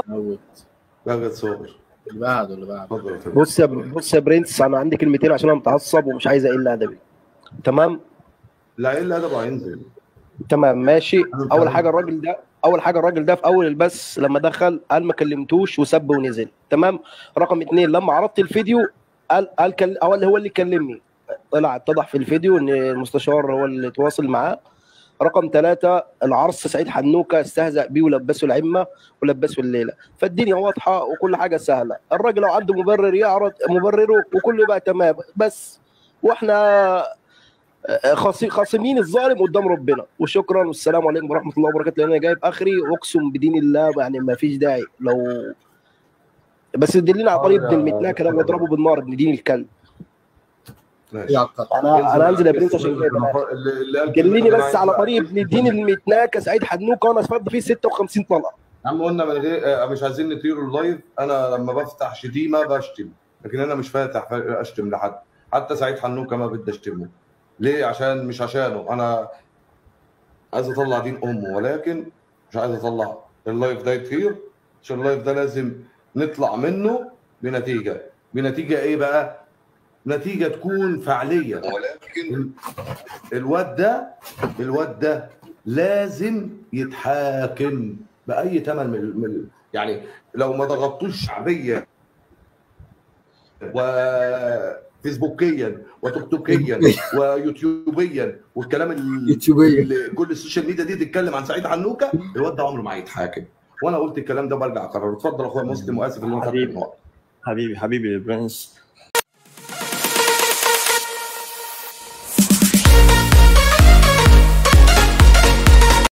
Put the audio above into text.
موت بهجت صابر اللي بعده اللي بعده اتفضل يا فندم. بص يا بص يا برنس انا عندي كلمتين عشان انا متعصب ومش عايز اقل ادبي تمام لا ايه اللي ادب هينزل تمام ماشي أنا اول فاهم. حاجه الراجل ده اول حاجه الراجل ده في اول البث لما دخل قال ما كلمتوش وسب ونزل تمام رقم اتنين لما عرضت الفيديو قال قال كل هو اللي هو اللي كلمني طلع اتضح في الفيديو ان المستشار هو اللي تواصل معاه رقم ثلاثة العرس سعيد حنوكة استهزأ بيه ولبسه العمة ولبسه الليلة فالدنيا واضحة وكل حاجة سهلة الراجل لو عنده مبرر يعرض مبرره وكله بقى تمام بس واحنا خاصي- خاصمين الظالم قدام ربنا وشكرا والسلام عليكم ورحمه الله وبركاته لان انا جايب اخري واقسم بدين الله يعني ما فيش داعي لو بس دلينا على طريق ابن المتناكه ده واضربه بالنار ابن دين الكلب ماشي يعقد انا انا انزل يا برنس عشان كده اللي- اللي قال كده دليني أنا بس عايز على بقى. طريق ابن الدين المتناكه سعيد حنوكه وانا اتفضل فيه 56 طلقه يا عم قلنا من غير آه، مش عايزين نطير اللايف انا لما بفتح شتيمه بشتم لكن انا مش فاتح اشتم لحد حتى سعيد حنوكه ما بدي اشتمه ليه عشان مش عشانه انا عايز اطلع دين امه ولكن مش عايز اطلع اللايف ده يطير عشان اللايف ده لازم نطلع منه بنتيجه بنتيجه ايه بقى نتيجه تكون فعليه ولكن الواد ده الواد ده لازم يتحاكم باي ثمن من من- يعني لو ما ضغطوش شعبيا وفيسبوكيا وتيك ويوتيوبيا والكلام اللي يوتيوبيا اللي كل السوشيال ميديا دي تتكلم عن سعيد حنوكه الواد ده عمره ما هيتحاكم وانا قلت الكلام ده برجع اقرر اتفضل يا اخويا مسلم واسف ان انا خدت حبيبي. النقط. حبيبي حبيبي يا برنس